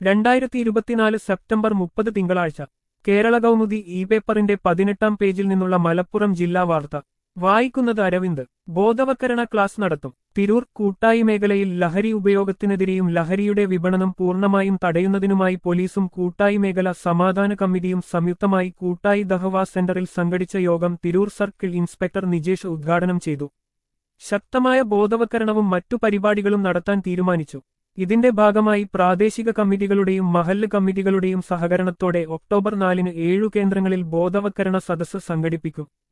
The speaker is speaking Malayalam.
രണ്ടായിരത്തി ഇരുപത്തിനാല് സെപ്റ്റംബർ മുപ്പത് തിങ്കളാഴ്ച കേരള കൗമുദി ഇ പേപ്പറിന്റെ പതിനെട്ടാം പേജിൽ നിന്നുള്ള മലപ്പുറം ജില്ലാ വാർത്ത വായിക്കുന്നത് അരവിന്ദ് ബോധവൽക്കരണ ക്ലാസ് നടത്തും തിരൂർ കൂട്ടായി മേഖലയിൽ ലഹരി ഉപയോഗത്തിനെതിരെയും ലഹരിയുടെ വിപണനം പൂർണ്ണമായും തടയുന്നതിനുമായി പോലീസും കൂട്ടായി മേഖല സമാധാന കമ്മിറ്റിയും സംയുക്തമായി കൂട്ടായി ദഹവ സെന്ററിൽ സംഘടിച്ച യോഗം തിരൂർ സർക്കിൾ ഇൻസ്പെക്ടർ നിജേഷ് ഉദ്ഘാടനം ചെയ്തു ശക്തമായ ബോധവൽക്കരണവും മറ്റു പരിപാടികളും നടത്താൻ തീരുമാനിച്ചു ഇതിന്റെ ഭാഗമായി പ്രാദേശിക കമ്മിറ്റികളുടെയും മഹല്ല് കമ്മിറ്റികളുടെയും സഹകരണത്തോടെ ഒക്ടോബർ നാലിന് ഏഴു കേന്ദ്രങ്ങളിൽ ബോധവൽക്കരണ സദസ്സ് സംഘടിപ്പിക്കും